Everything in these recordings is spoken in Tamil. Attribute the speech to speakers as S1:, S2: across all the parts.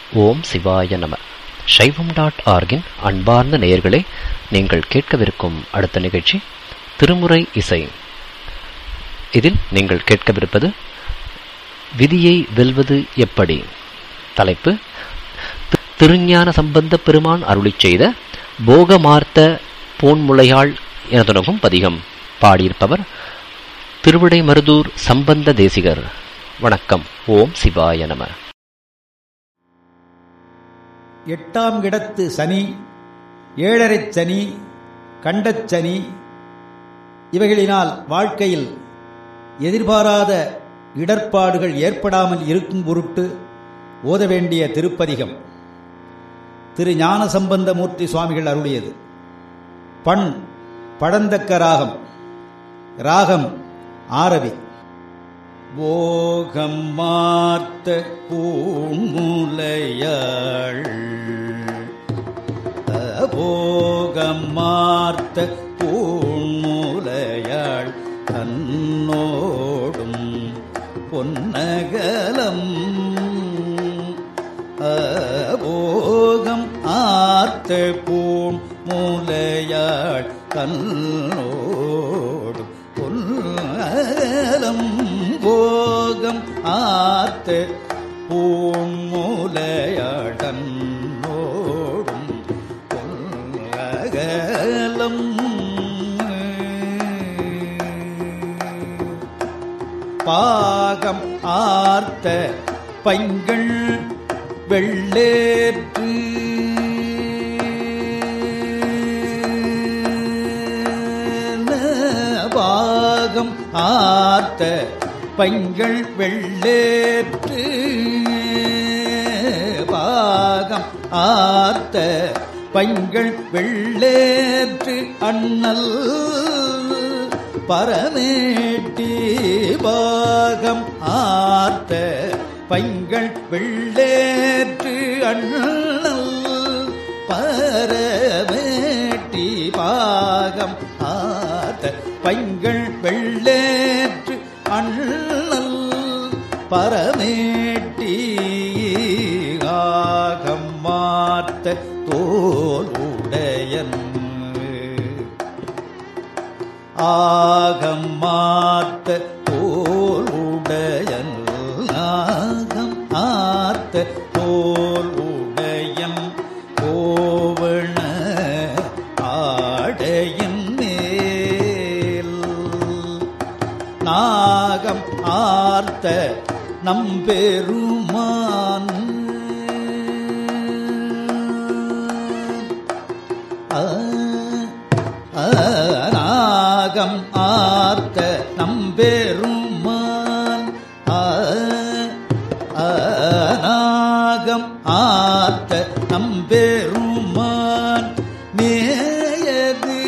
S1: ஓம் சிவாய நம சைவம் டாட் ஆர்கின் அன்பார்ந்த நேயர்களே நீங்கள் கேட்கவிருக்கும் அடுத்த நிகழ்ச்சி திருமுறை இசை இதில் நீங்கள் கேட்கவிருப்பது விதியை வெல்வது எப்படி தலைப்பு தி- திருஞான சம்பந்த பெருமான் அருளிச் செய்த போகமார்த்த போன்முளையாள் என தொடங்கும் பதிகம் பாடியிருப்பவர் திருவிடை மருதூர் சம்பந்த தேசிகர் வணக்கம் ஓம் சிவாய நம
S2: எட்டாம் இடத்து சனி ஏழரைச் சனி கண்டச் சனி இவைகளினால் வாழ்க்கையில் எதிர்பாராத இடர்ப்பாடுகள் ஏற்படாமல் இருக்கும் பொருட்டு ஓத வேண்டிய திருப்பதிகம் திரு ஞானசம்பந்தமூர்த்தி சுவாமிகள் அருளியது பண் பழந்தக்க ராகம் ராகம் ஆரவி போகம் மார்த்த பூமுலையாள் போகம் மார்த்த பூமுலையாள் தன்னோடும் பொன்னகலம் போகம் ஆர்த்த பூம் மூலையாள் தன்னோடும் பொன்னகலம் போகம் ஆர்த்த பூமூலையாள் தன்னோடும் பொன்னகலம் பாகம் ஆர்த்த பைங்கள் வெள்ளேற்று பாகம் ஆர்த்த பைங்கள் வெள்ளேற்று பாகம் ஆர்த்த பைங்கள் வெள்ளேற்று அண்ணல் பரமேட்டி பாகம் ஆர்த்த பைங்கள் வெள்ளேற்று அண்ணல் பரமேட்டி பாகம் ஆர்த்த பைங்கள் வெள்ளேற்று அண்ணல் பரமேட்டி ஆகம் மார்த்த தோல் உடையன் ஆகம் மார்த்த தோல் உடையன் ஆகம் ஆர்த்த தோல் உடையன் கோவண ஆடையின் மேல் நாகம் ஆர்த்த நம்பெருமான் ஆ, ஆ, நாகம் ஆர்த்த நம்பெருமான் ஆ, ஆ, நாகம் ஆர்த்த நம்பெருமான் மேயது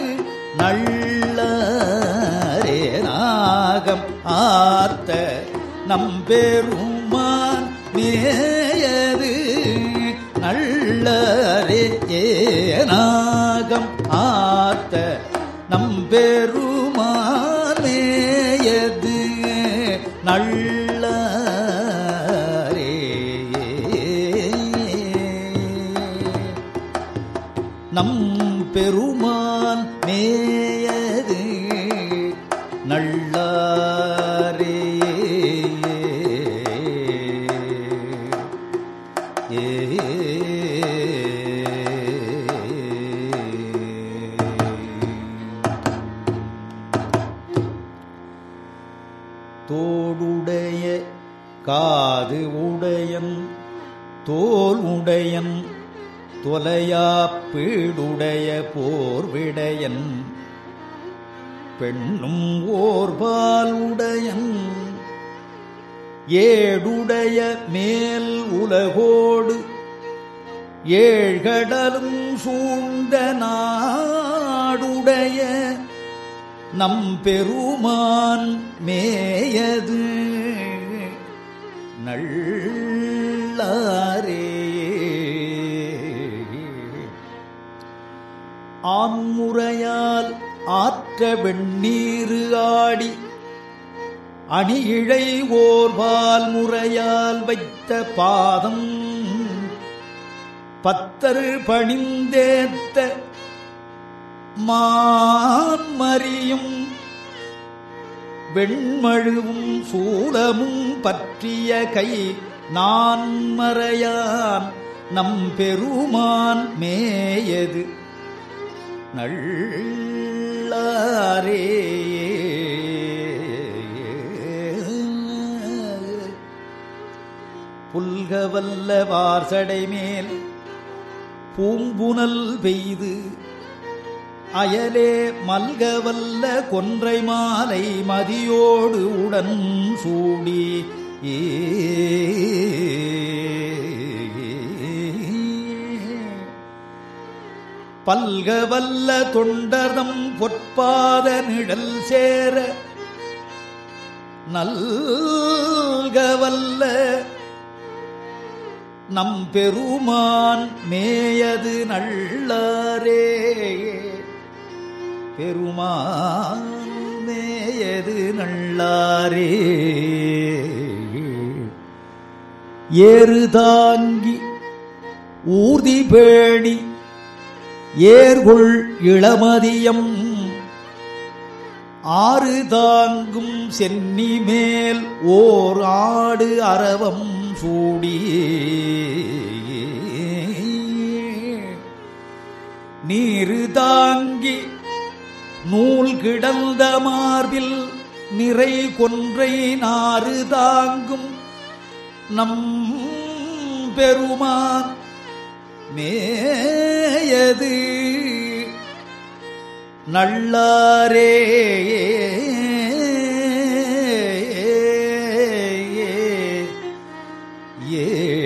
S2: நள்ளரே நாகம் ஆர்த்த நம்பெருமான் மேயது நள்ளரே ஏனாகம் ஆர்த்த நம்பெருமான் மேயது நள்ளரே நம் பெருமான் மேயது நள்ளாரே ஏ தோடுடைய காது உடையன் தோல் உடையன் தொலையா பீடுடைய போர்விடையன் பெண்ணும் ஓர்பால் உடையன் ஏடுடைய மேல் உலகோடு ஏழ்கடலும் சூழ்ந்த நாடுடைய நம் பெருமான் மேயது நள்ளாரே ஆன்முறையால் ஆற்ற வெண்ணீரு ஆடி அணியிழை ஓர்பால் முறையால் வைத்த பாதம் பத்தர் பணிந்தேத்த மான்மரியும் வெண்மழுவும் சூலமும் பற்றிய கை நான் மறையான் நம் பெருமான் மேயது நல்லாரே புல்கவல்ல வார்சடை மேல் பூம்புனல் பெய்து அயலே மல்கவல்ல கொன்றை மாலை மதியோடு உடன் சூடி ஏ பல்கவல்ல தொண்டர்தம் பொற்பாத நிழல் சேர நல்கவல்ல நம் பெருமான் மேயது நல்லாரே பெருமான் மேயது நல்லாரே ஏறு தாங்கி ஊர்தி பேணி ஏர்கொள் இளமதியம் ஆறு தாங்கும் சென்னி மேல் ஓர் ஆடு அரவம் சூடி நீரு தாங்கி நூல் கிடந்த மார்பில் நிறை கொன்றை நாறு தாங்கும் நம் பெருமான் மேயது நல்லாரே ஏ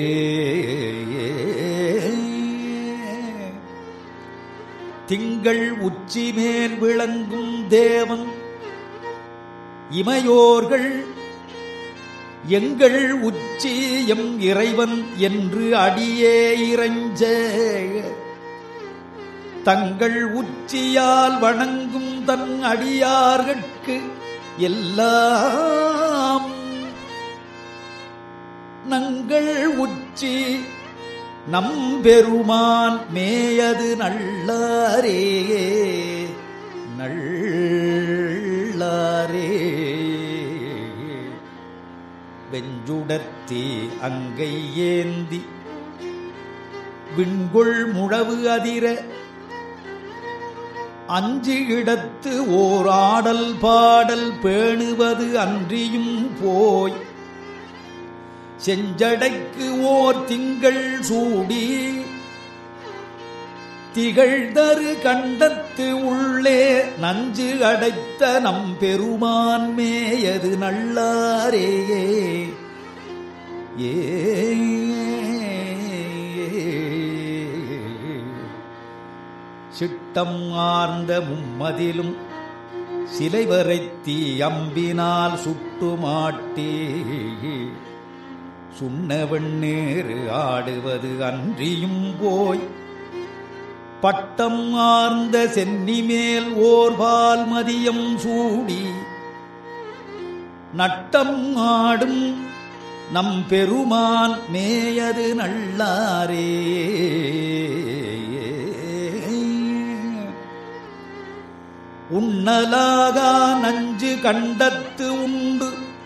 S2: திங்கள் உச்சி மேல் விளங்கும் தேவன் இமையோர்கள் எங்கள் உச்சி எம் இறைவன் என்று அடியே இறைஞ்ச தங்கள் உச்சியால் வணங்கும் தன் அடியார்கட்கு எல்லாம் நங்கள் உச்சி நம் பெருமான் மேயது நல்லாரே நல்லாரே வெஞ்சுடர்த்தி அங்கை ஏந்தி விண்கொள் முழவு அதிர அஞ்சு இடத்து ஓர் ஆடல் பாடல் பேணுவது அன்றியும் போய் செஞ்சடைக்கு ஓர் திங்கள் சூடி திகழ்தரு கண்டத்து உள்ளே நஞ்சு அடைத்த நம் பெருமான் மேயது நல்லாரே ஏ சிட்டம் ஆர்ந்த மும்மதிலும் சிலை வரைத்தி அம்பினால் சுட்டு மாட்டே சுண்ணவெண்ணேறு ஆடுவது அன்றியும் போய் பட்டம் ஆர்ந்த சென்னி மேல் ஓர்பால் மதியம் சூடி நட்டம் ஆடும் நம் பெருமான் மேயது நல்லாரே உண்ணலாகா நஞ்சு கண்டத்து உண்டு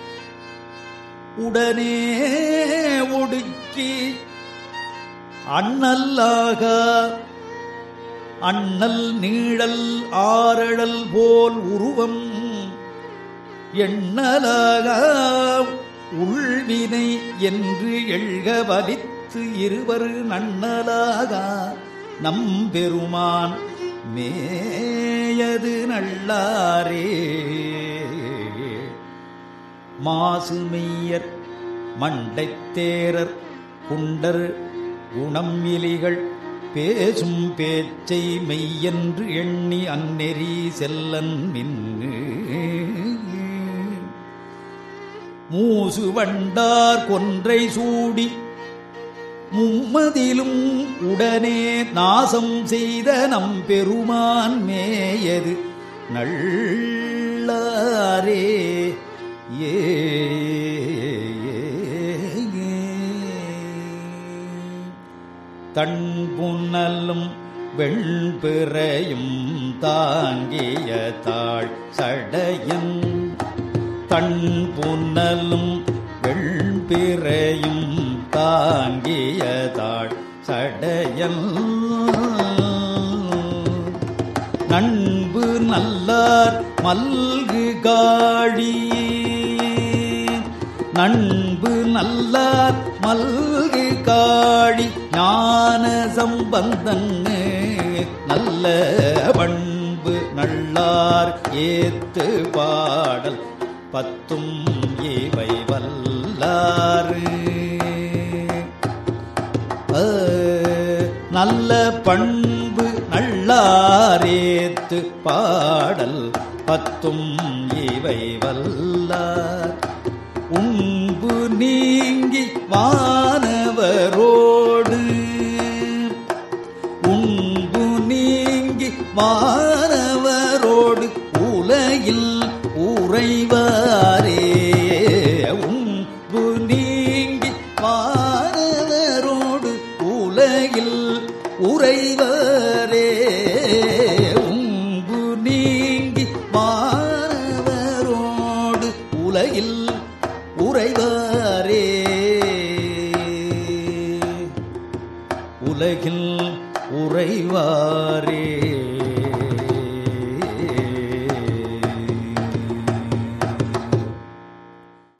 S2: உடனே ஒடுக்கி அண்ணல்லாக அண்ணல் நீழல் ஆரழல் போல் உருவம் எண்ணலாக உள்வினை என்று எழ்க வலித்து இருவர் நன்னலாக நம் பெருமான் மேயது நல்லாரே மாசுமெய்யர் மண்டைத்தேரர் குண்டர் குணம் இலிகள் பேசும் பேச்சை மெய்யென்று எண்ணி அந்நெறி செல்லன் நின்று மூசு வண்டார் கொன்றை சூடி மும்மதிலும் உடனே நாசம் செய்த நம் பெருமான் மேயது நல்லாரே ஏ தன்புணலும் வெண்பிறையும் தாங்கிய தாழ் சடையன் தன்புணலும் வெண்பிறையும் தாங்கிய தாழ் சடையன் நண்பு நல்லார் மல்கு காழி நண்பு நல்லார் மல்கு காழி ஞான சம்பந்தன்னு நல்ல பண்பு நல்லார் ஏத்து பாடல் பத்தும் இவை வல்லாறு அ, நல்ல பண்பு நல்லாரேத்து பாடல் பத்தும் இவை வல்லார் உண்பு நீங்கி வானவரோடு உண்பு நீங்கி வானவரோடு உலகில் உறைவாரே உண்பு நீங்கி வானவரோடு உலகில் உறைவரே உம்பு நீங்கி வானவரோடு உலகில் உறைவாரே உலகில் உறைவாரே